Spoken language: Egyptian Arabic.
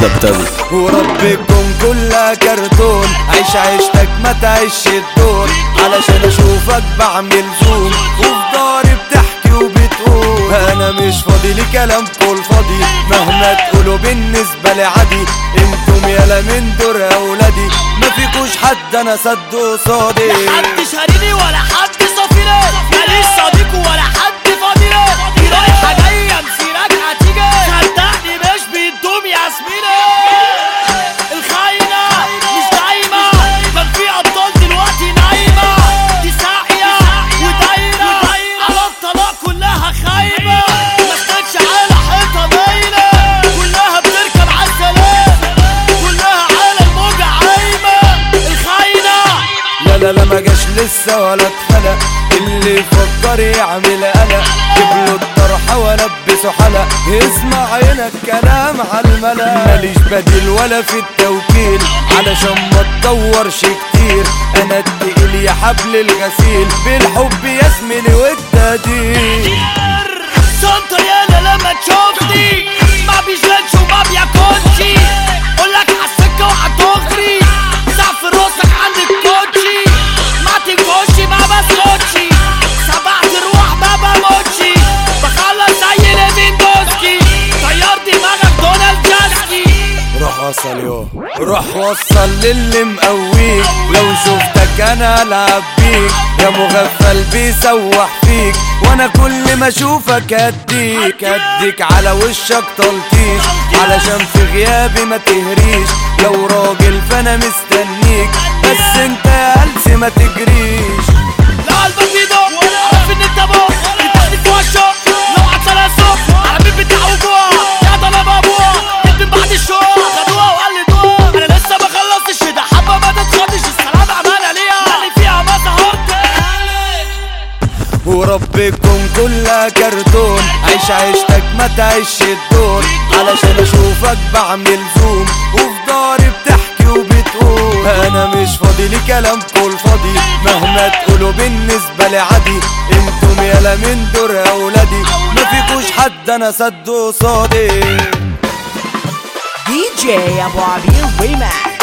حمودة ابتدي وربكم كلها كرتون عيش عيشتك ما تعيش الدور علشان اشوفك بعمل زوم وفي داري بتحكي وبتقول انا مش فاضي لكلامكم الفاضي مهما تقولوا بالنسبة لي عادي انتم يالا من دور اولادي ما فيكوش حد انا سد قصادي حد شاريني ولا حد صافيني ماليش صديق ولا حد فاضيلي دي رايحة جاية مسيرك هتيجي صدقني مش بيدوم يا زميلي الخاينة مش دايمة كان في أبطال دلوقتي نايمة دي ساقية ودايرة على الطلاق كلها خايبة ما كانتش على حيطة مايلة كلها بتركب على السلام كلها على الموجة عايمة الخاينة لا لا لا ما جاش لسه ولا اتخلق اللي يفكر يعمل قلق جيبله الطرحة والبسه حلق اسمع هنا الكلام على الملأ ماليش بديل ولا في التوكيل علشان ما تدورش كتير انا التقيل يا حبل الغسيل بالحب يا زميلي والتقدير سانتا يالا لما تشوفني ما بيشغلش وما بياكلش قولك عالسكة وعالدغري سقف راسك عند الكوتشي ما تنكوش ما بسكتش سبعت روح ما بموتش بخلص زي ليفيندوسكي طيار دماغك دونالد جاسكي روح وصل يو روح وصل للي مقويك لو شفتك انا العب بيك يا مغفل بيسوح فيك وانا كل ما اشوفك اديك اديك على وشك تلطيش علشان في غيابي ما تهريش لو راجل فانا مستنيك بس انت يا هلسي ما تجريش لا قلبك بيدق عارف ان انت بق بتاخدي في وشه لو عطل الصبح على مين بتاع وجوع يا طلب ابوها من بعد الشوق خدوها وقلدوها انا لسه ما خلصتش ده حبه ما تتخدش السلام عمالة ليها اللي فيها ما سهرت وربكم كلها كرتون عيش عيشتك ما تعيش الدور علشان اشوفك بعمل زوم وفي داري بتحكي وبتقول انا مش فاضي لكلامكم الفاضي مهما تقولوا بالنسبة لي عادي انتم يالا من دور اولادي ما فيكوش حد انا سد قصادي DJ Abu Abil Remix